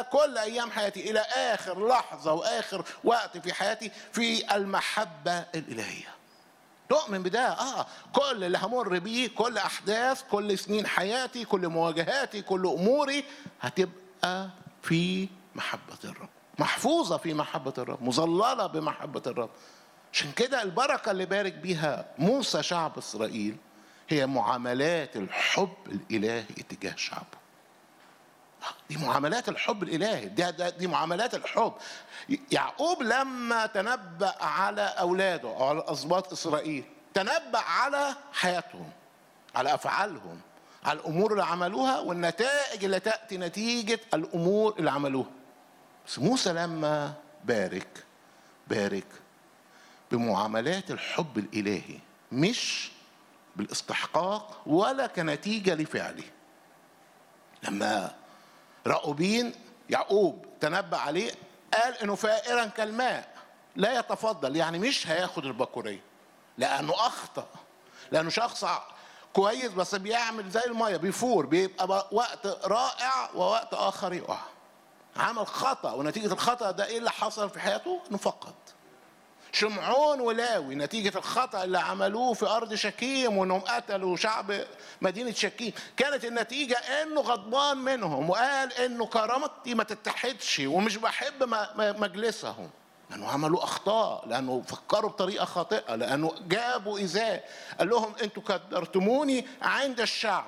كل ايام حياتي الى اخر لحظه واخر وقت في حياتي في المحبه الالهيه تؤمن بده اه كل اللي همر بيه كل احداث كل سنين حياتي كل مواجهاتي كل اموري هتبقى في محبه الرب محفوظه في محبه الرب مظلله بمحبه الرب عشان كده البركه اللي بارك بيها موسى شعب اسرائيل هي معاملات الحب الالهي اتجاه شعبه دي معاملات الحب الالهي دي, دي, دي معاملات الحب يعقوب لما تنبأ على اولاده او على اسباط اسرائيل تنبأ على حياتهم على افعالهم على الامور اللي عملوها والنتائج اللي تاتي نتيجه الامور اللي عملوها بس موسى لما بارك بارك بمعاملات الحب الالهي مش بالاستحقاق ولا كنتيجه لفعله لما راؤوبين يعقوب تنبأ عليه قال انه فائرا كالماء لا يتفضل يعني مش هياخد البكوريه لانه اخطا لانه شخص كويس بس بيعمل زي الميه بيفور بيبقى وقت رائع ووقت اخر يقع عمل خطا ونتيجه الخطا ده ايه اللي حصل في حياته انه فقد شمعون ولاوي نتيجة الخطأ اللي عملوه في أرض شكيم وأنهم قتلوا شعب مدينة شكيم كانت النتيجة أنه غضبان منهم وقال أنه كرامتي ما تتحدش ومش بحب مجلسهم لأنه عملوا أخطاء لأنه فكروا بطريقة خاطئة لأنه جابوا إزاء قال لهم أنتوا قدرتموني عند الشعب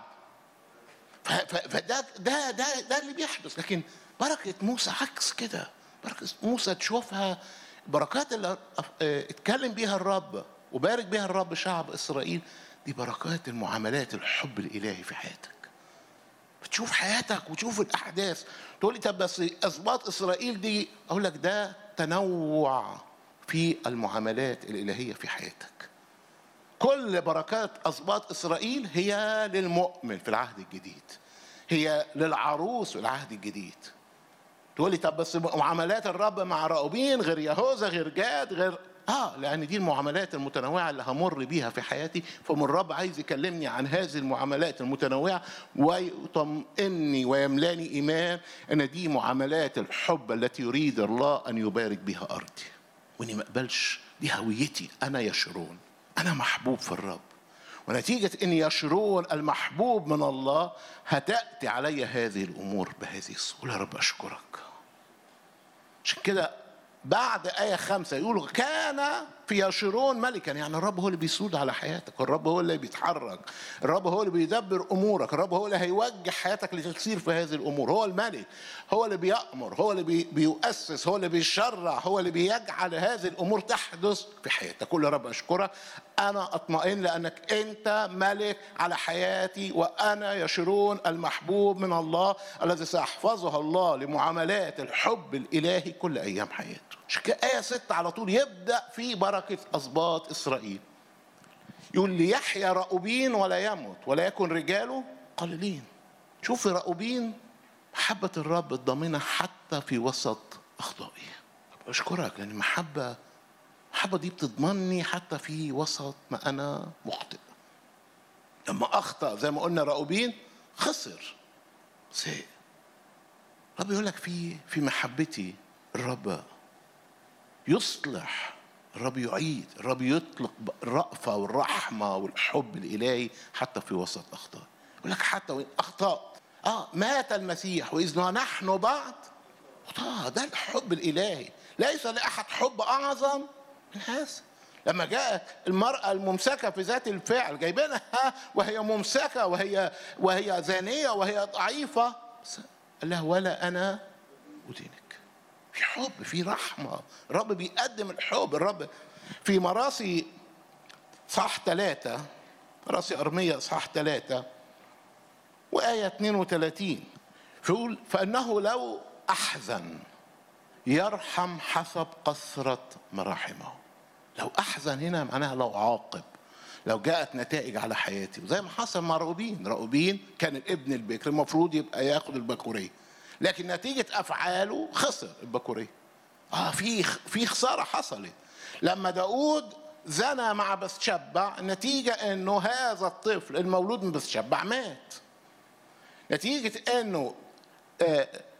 فده ده ده ده اللي بيحدث لكن بركة موسى عكس كده بركة موسى تشوفها البركات اللي اتكلم بيها الرب وبارك بيها الرب شعب اسرائيل دي بركات المعاملات الحب الالهي في حياتك بتشوف حياتك وتشوف الاحداث تقول لي طب بس اسباط اسرائيل دي اقول لك ده تنوع في المعاملات الالهيه في حياتك كل بركات اسباط اسرائيل هي للمؤمن في العهد الجديد هي للعروس في العهد الجديد تقول لي طب بس معاملات الرب مع راؤوبين غير يهوذا غير جاد غير اه لان دي المعاملات المتنوعه اللي همر بيها في حياتي فمن الرب عايز يكلمني عن هذه المعاملات المتنوعه ويطمئني ويملاني ايمان ان دي معاملات الحب التي يريد الله ان يبارك بها ارضي واني ما اقبلش دي هويتي انا يشرون انا محبوب في الرب ونتيجة أن يشرون المحبوب من الله هتأتي علي هذه الأمور بهذه الصورة يا رب أشكرك عشان كده بعد آية خمسة يقولوا كان في يشرون ملكا يعني الرب هو اللي بيسود على حياتك الرب هو اللي بيتحرك الرب هو اللي بيدبر أمورك الرب هو اللي هيوجه حياتك لتسير في هذه الأمور هو الملك هو اللي بيأمر هو اللي بي بيؤسس هو اللي بيشرع هو اللي بيجعل هذه الأمور تحدث في حياتك كل رب أشكرك أنا أطمئن لأنك أنت ملك على حياتي وأنا يشرون المحبوب من الله الذي سيحفظها الله لمعاملات الحب الإلهي كل أيام حياته عشان كده آية ستة على طول يبدأ في بركة أسباط إسرائيل يقول ليحيى رأوبين ولا يموت ولا يكن رجاله قليلين شوف رأوبين محبة الرب الضامنة حتى في وسط أخطائي أشكرك لأن المحبة المحبة دي بتضمني حتى في وسط ما أنا مخطئ لما أخطأ زي ما قلنا رأوبين خسر سيء الرب يقول لك في في محبتي الرب يصلح الرب يعيد الرب يطلق الرأفة والرحمة والحب الإلهي حتى في وسط أخطاء يقول لك حتى وإن أخطأت آه مات المسيح وإذ نحن بعد خطاة ده الحب الإلهي ليس لأحد حب أعظم من هذا لما جاءت المرأة الممسكة في ذات الفعل جايبينها وهي ممسكة وهي وهي زانية وهي ضعيفة قال لها ولا أنا أدينك في حب في رحمة الرب بيقدم الحب الرب في مراسي صح ثلاثة مراسي أرمية صح ثلاثة وآية 32 فيقول فإنه لو أحزن يرحم حسب كثرة مراحمه لو أحزن هنا معناها لو عاقب لو جاءت نتائج على حياتي وزي ما حصل مع راؤوبين راؤوبين كان الابن البكر المفروض يبقى ياخد البكوريه لكن نتيجة أفعاله خسر البكورية آه في في خسارة حصلت لما داود زنى مع بسشبع نتيجة انه هذا الطفل المولود من بسشبع مات نتيجة انه